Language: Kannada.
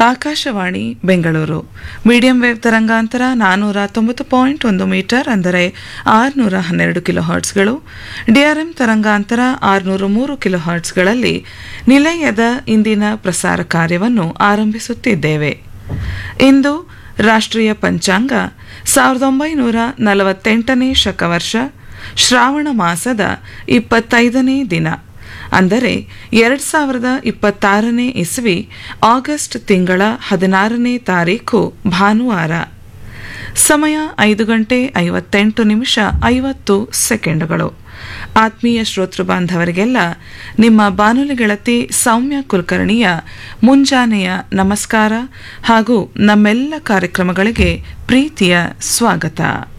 ಆಕಾಶವಾಣಿ ಬೆಂಗಳೂರು ಮೀಡಿಯಂ ವೇವ್ ತರಂಗಾಂತರ ನಾನ್ನೂರ ತೊಂಬತ್ತು ಪಾಯಿಂಟ್ ಒಂದು ಮೀಟರ್ ಅಂದರೆ ಆರುನೂರ ಹನ್ನೆರಡು ಕಿಲೋ ಹರ್ಟ್ಸ್ಗಳು ಡಿಆರ್ಎಂ ತರಂಗಾಂತರ ಆರುನೂರ ಮೂರು ಕಿಲೋ ಹರ್ಟ್ಸ್ಗಳಲ್ಲಿ ನಿಲಯದ ಇಂದಿನ ಪ್ರಸಾರ ಕಾರ್ಯವನ್ನು ಆರಂಭಿಸುತ್ತಿದ್ದೇವೆ ಇಂದು ರಾಷ್ಟ್ರೀಯ ಪಂಚಾಂಗ ಸಾವಿರದ ಒಂಬೈನೂರ ನಲವತ್ತೆಂಟನೇ ಶಕವರ್ಷ ಶ್ರಾವಣ ಮಾಸದ ಇಪ್ಪತ್ತೈದನೇ ದಿನ ಅಂದರೆ ಎರಡು ಸಾವಿರದ ಇಪ್ಪತ್ತಾರನೇ ಇಸ್ವಿ ಆಗಸ್ಟ್ ತಿಂಗಳ ಹದಿನಾರನೇ ತಾರೀಖು ಭಾನುವಾರ ಸಮಯ ಐದು ಗಂಟೆ ಐವತ್ತೆಂಟು ನಿಮಿಷ ಐವತ್ತು ಸೆಕೆಂಡುಗಳು ಆತ್ಮೀಯ ಶ್ರೋತೃ ಬಾಂಧವರಿಗೆಲ್ಲ ನಿಮ್ಮ ಬಾನುಲಿ ಗೆಳತಿ ಸೌಮ್ಯ ಕುಲಕರ್ಣಿಯ ಮುಂಜಾನೆಯ ನಮಸ್ಕಾರ ಹಾಗೂ ನಮ್ಮೆಲ್ಲ ಕಾರ್ಯಕ್ರಮಗಳಿಗೆ ಪ್ರೀತಿಯ ಸ್ವಾಗತ